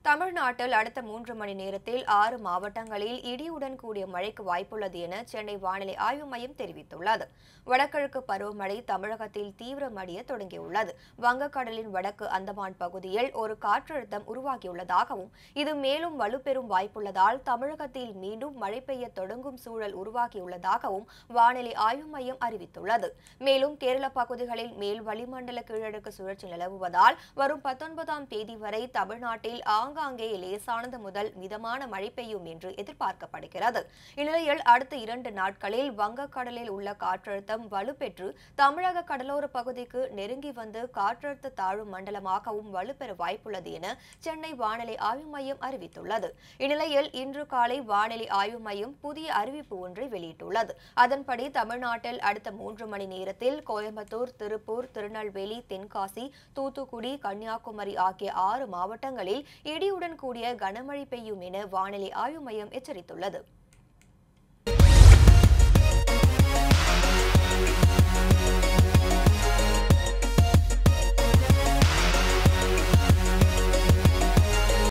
தமிழ்நாட்டில் அடுத்த மூன்று மணி நேரத்தில் ஆறு மாவட்டங்களில் இடியுடன் கூடிய மழைக்கு வாய்ப்புள்ளது என சென்னை வானிலை ஆய்வு மையம் தெரிவித்துள்ளது வடகிழக்கு பருவமழை தமிழகத்தில் தீவிரமடைய தொடங்கியுள்ளது வங்கக்கடலின் வடக்கு அந்தமான் பகுதியில் ஒரு காற்றழுத்தம் உருவாகியுள்ளதாகவும் இது மேலும் வலுப்பெறும் வாய்ப்புள்ளதால் தமிழகத்தில் மீண்டும் மழை பெய்ய தொடங்கும் சூழல் உருவாகியுள்ளதாகவும் வானிலை ஆய்வு மையம் அறிவித்துள்ளது மேலும் கேரள பகுதிகளில் மேல் வளிமண்டல கீழடுக்கு சுழற்சி நிலவுவதால் வரும் பத்தொன்பதாம் தேதி வரை தமிழ்நாட்டில் ஆங்காங்கே லேசானது முதல் மிதமான மழை பெய்யும் என்று எதிர்பார்க்கப்படுகிறது இந்நிலையில் அடுத்த இரண்டு நாட்களில் வங்கக்கடலில் உள்ள காற்றழுத்தம் வலுப்பெற்று தமிழக கடலோர பகுதிக்கு நெருங்கி வந்து காற்றழுத்த தாழ்வு மண்டலமாகவும் வலுப்பெற வாய்ப்புள்ளது என சென்னை வானிலை ஆய்வு மையம் அறிவித்துள்ளது இந்நிலையில் இன்று காலை வானிலை ஆய்வு மையம் புதிய அறிவிப்பு ஒன்றை வெளியிட்டுள்ளது அதன்படி தமிழ்நாட்டில் அடுத்த மூன்று மணி நேரத்தில் கோயம்புத்தூர் திருப்பூர் திருநெல்வேலி தென்காசி தூத்துக்குடி கன்னியாகுமரி ஆகிய ஆறு மாவட்டங்களில் இடியுடன் கூடிய கனமழை பெய்யும் என வானிலை ஆய்வு மையம் எச்சரித்துள்ளது